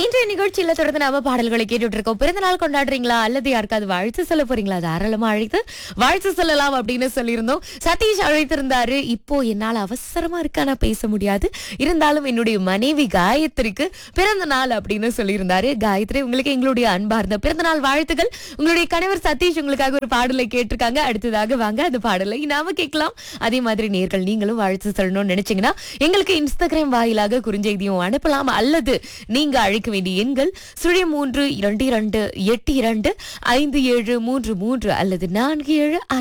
இன்றைய நிகழ்ச்சியில தொடர்ந்து நாம பாடல்களை கேட்டுட்டு இருக்கோம் பிறந்த நாள் கொண்டாடுறீங்களா அல்லது யாருக்காவது வாழ்த்து சொல்ல போறீங்களா தாராளமா அழைத்து வாழ்த்து சொல்லலாம் அப்படின்னு சொல்லியிருந்தோம் சதீஷ் அழைத்திருந்தாரு இப்போ என்னால அவசரமா இருக்கா நான் பேச முடியாது இருந்தாலும் என்னுடைய மனைவி காயத்ரிக்கு பிறந்த நாள் அப்படின்னு சொல்லியிருந்தாரு காயத்ரி உங்களுக்கு எங்களுடைய அன்பார்ந்த பிறந்த நாள் வாழ்த்துக்கள் உங்களுடைய கணவர் சதீஷ் உங்களுக்காக ஒரு பாடலை கேட்டிருக்காங்க அடுத்ததாக வாங்க அந்த பாடலை நாம கேட்கலாம் அதே மாதிரி நேர்கள் நீங்களும் வாழ்த்து சொல்லணும்னு நினைச்சீங்கன்னா எங்களுக்கு இன்ஸ்டாகிராம் வாயிலாக குறுஞ்செய்தியும் அனுப்பலாம் அல்லது நீங்க அழைக்க வேண்டிய எண்கள் சுழி மூன்று இரண்டு இரண்டு எட்டு இரண்டு ஐந்து ஏழு மூன்று மூன்று அல்லது நான்கு ஏழு